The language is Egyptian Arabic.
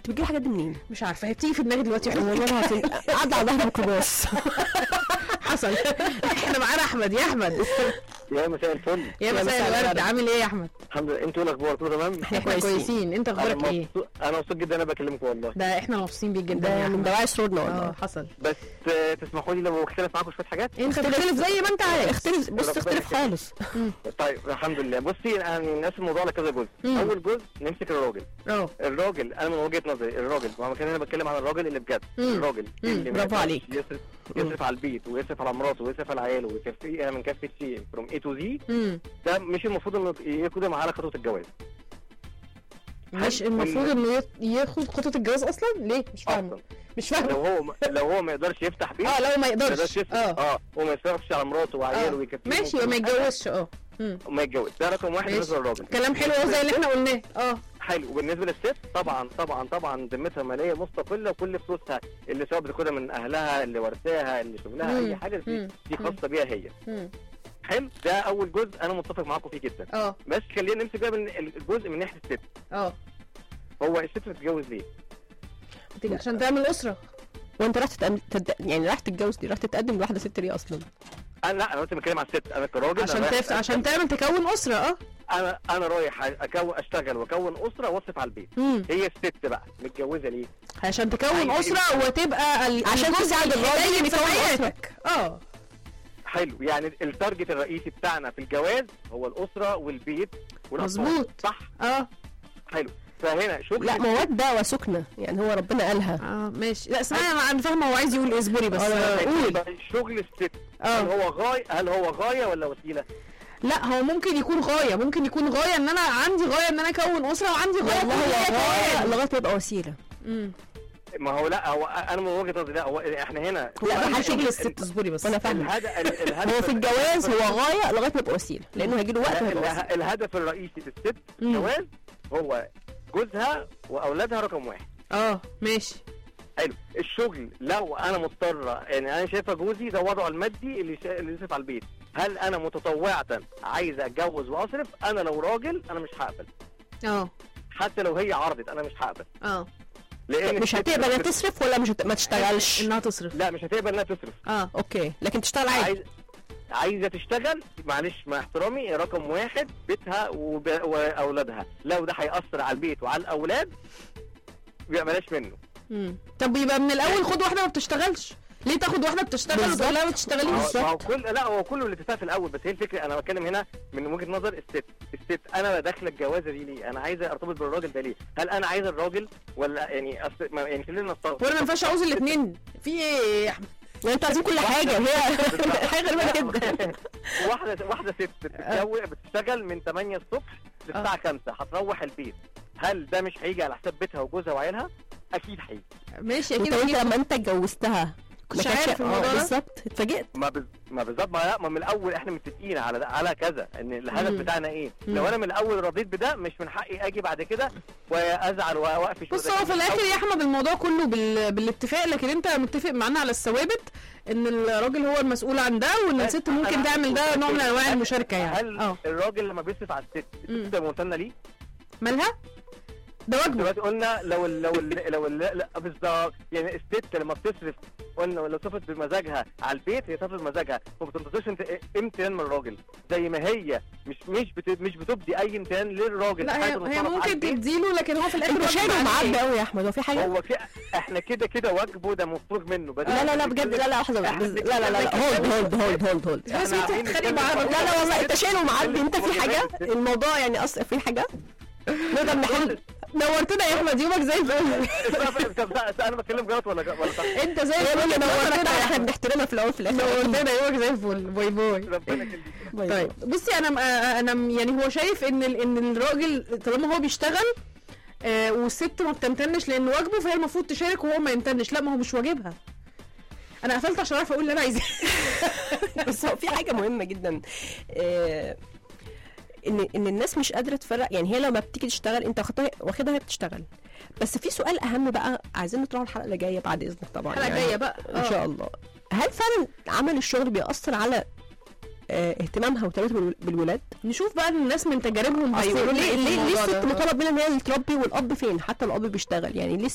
انت بتجيب الحاجات دي منين؟ مش عارفه هي بتيجي في دماغي دلوقتي واحنا والله العظيم قاعده على ظهر ميكروباص حصل احنا معانا احمد يا احمد يا مساء الفل يا يا مساء مساء الورد الورد. عامل ايه يا احمد الحمد لله انتوا إيه الاخبار كله تمام احنا احنا كويسين. كويسين انت انا اخبارك ايه مبسوط انا مبسوط جدا انا بكلمكم والله ده احنا مبسوطين بيك جدا يا ده من احمد دواعي سرورنا اه والله حصل بس آه، تسمحوا لي لو اختلف معاكم شويه حاجات انت بتختلف زي ما انت عايز اختلف بص ربنا اختلف يخليك. خالص طيب الحمد لله بصي انا نقسم الموضوع لكذا جزء مم. اول جزء نمسك الراجل اه الراجل انا من وجهه نظري الراجل ما كان انا بتكلم عن الراجل اللي بجد مم. الراجل مم. اللي ما برافو يقدرش عليك. يصرف يصرف على البيت ويصرف على مراته ويصرف على عياله ويكفيها من كافه شيء فروم اي تو زي امم ده مش المفروض انه يقدم على خطوه الجواز مش حل- المفروض انه يت- ياخد خطوه الجواز اصلا ليه مش فاهمه اصلا مش لو فاهمه هو لو هو ما يقدرش يفتح بيت اه لو ما ما يقدرش يقدرش يصرف اه اه وما يصرفش على مراته وعياله اه ويكفيه ماشي وما يتجوزش اه مم. وما يتجوز ده رقم واحد ماشي. بالنسبه للراجل كلام حلو أوي زي اللي احنا قلناه اه حلو وبالنسبه للست طبعا طبعا طبعا ذمتها ماليه مستقله وكل فلوسها اللي سواء بتاخدها من اهلها اللي ورثاها اللي شغلها مم. اي حاجه دي, مم. دي مم. خاصه بيها هي مم. حلو ده اول جزء انا متفق معاكم فيه جدا اه بس خلينا نمسك بقى من الجزء من ناحيه الست اه هو الست بتتجوز ليه؟ بتيجي عشان تعمل اسره وانت رايح تتقدم تد... يعني رايح تتجوز دي رايح تتقدم لواحده ست ليه اصلا؟ انا لا انا دلوقتي بتكلم على الست انا كراجل عشان أنا رايح تف... عشان تعمل تكون اسره اه انا انا رايح أكون اشتغل واكون اسره واصرف على البيت مم. هي الست بقى متجوزه ليه؟ عشان تكون أيوة. اسره وتبقى ال... عشان الجزء تساعد الراجل الحنين إنه في يكون أسرة. حياتك اه حلو يعني التارجت الرئيسي بتاعنا في الجواز هو الاسره والبيت والاطفال مظبوط. صح اه حلو فهنا شغل لا موده وسكنه يعني هو ربنا قالها اه ماشي لا اسمعي انا انا فاهمه هو عايز يقول إيه، اصبري بس آه، آه، قول يبقى شغل الست هل اه هو غايه هل هو غايه ولا وسيله؟ لا هو ممكن يكون غايه ممكن يكون غايه ان انا عندي غايه ان انا اكون اسره وعندي غايه والله هو كلية غايه كمان. لغايه ما يبقى وسيله مم. ما هو لا هو انا من وجهه نظري لا هو احنا هنا لا، ده هو شغل ال- الست اصبري بس وانا فاهمه الهدف الهدف هو في الجواز هو غايه لغايه ما يبقى وسيله لانه هيجي له وقت لا، وهيبقى اله- وسيله الهدف الرئيسي للست في مم. الجواز هو جوزها واولادها رقم واحد اه ماشي حلو الشغل لو انا مضطره يعني انا شايفه جوزي ده وضعه المادي اللي شا... اللي يصرف على البيت هل انا متطوعه عايزه اتجوز واصرف انا لو راجل انا مش هقبل اه حتى لو هي عرضت انا مش هقبل اه لان مش الست هتقبل انها بت- تصرف ولا مش هت... ما تشتغلش انها تصرف لا مش هتقبل انها تصرف اه اوكي لكن تشتغل عادي عايز عايزه تشتغل معلش مع احترامي رقم واحد بيتها وب... واولادها لو ده هيأثر على البيت وعلى الاولاد يبقى بلاش منه مم. طب يبقى من الاول خد واحده ما بتشتغلش ليه تاخد واحده بتشتغل بالظبط. وتقول لها ما ما تشتغليش هو- ما هو كل لا هو كله الاتفاق في الاول بس هي الفكره انا بتكلم هنا من وجهه نظر الست الست انا داخله الجوازه دي ليه انا عايزه ارتبط بالراجل ده ليه هل انا عايزه الراجل ولا يعني أصل ما يعني خلينا نستغرب وانا ما ينفعش اعوز الاثنين في ايه يا احمد يعني انتوا عايزين كل حاجه وهي حاجه غريبه جدا واحده واحده ست بتتجوز بتشتغل من 8 الصبح للساعه 5 هتروح البيت هل ده مش هيجي على حساب بيتها وجوزها وعيالها اكيد هيجي ماشي وانت اكيد وانت أكيد. لما انت اتجوزتها كنتش ما كانش- عارف اه الموضوع ده؟ بالظبط اتفاجئت ما بز... ما بالظبط ما لا ما من الاول احنا متفقين على ده على كذا ان الهدف مم. بتاعنا ايه مم. لو انا من الاول رضيت بده مش من حقي اجي بعد كده وازعل واقفش بص هو في الاخر يا احمد الموضوع كله بال... بالاتفاق لكن انت متفق معانا على الثوابت ان الراجل هو المسؤول عن ده وان بس الست ممكن أنا- تعمل ده نوع من انواع هل- المشاركه يعني هل اه الراجل لما بيصرف على الست مم. الست تبقى ممتنه ليه؟ مالها ده واجبه دلوقتي قلنا لو ال لو ال لو ال لا بالظبط يعني الست لما بتصرف قلنا لو صرفت بمزاجها على البيت هي صرفت بمزاجها ما بتنتظرش انت امتنان من الراجل زي ما هي مش مش بت مش بتبدي اي امتنان للراجل لا في هي, حياته هي تصرف على ممكن البيت. تديله لكن هو في الاخر انت واجب شايله عليه. معبي قوي يا احمد هو في حاجه هو في احنا كده كده واجبه ده مفروغ منه بس لا لا لا بجد لا لا لحظه إحنا بس- لا لا لا لا هولد هولد هولد هولد هولد بس إحنا انت عاملين تتخانقي نتكلم معاه في لا لا والله انت الست. شايله معبي انت في الست. حاجه الموضوع يعني اصلا في حاجه نقدر نحل نورتنا يا احمد يومك زي الفل طب ده- انا بتكلم غلط ولا ولا صح؟ انت زي هي الفل وجهة نظرك نورتنا طبعا يا احنا احمد بنحترمها في الاول في الاخر نورتنا يومك زي الفل باي باي ربنا يخليك باي طيب بصي انا آه، انا م- يعني هو شايف ان ال- ان الراجل طالما هو بيشتغل آه والست ما بتمتنش لان واجبه فهي المفروض تشارك وهو ما يمتنش لا ما هو مش واجبها انا قفلت عشان اعرف اقول اللي انا عايزاه بس هو في حاجه مهمه جدا آه، ان ان الناس مش قادره تفرق يعني هي لما بتيجي تشتغل انت واخدها واخدها وهي بتشتغل بس في سؤال اهم بقى عايزين نطرحه الحلقه اللي جايه بعد اذنك طبعا الحلقه يعني. الجايه بقى ان شاء الله هل فعلا عمل الشغل بيأثر على آه، اهتمامها وتربيتها بالول- بالولاد نشوف بقى الناس من تجاربهم ايوه بيصيروا ليه إيه في ليه ليه الموضوع الست ده. مطالب منها ان هي اللي تربي والاب فين حتى الاب بيشتغل يعني ليه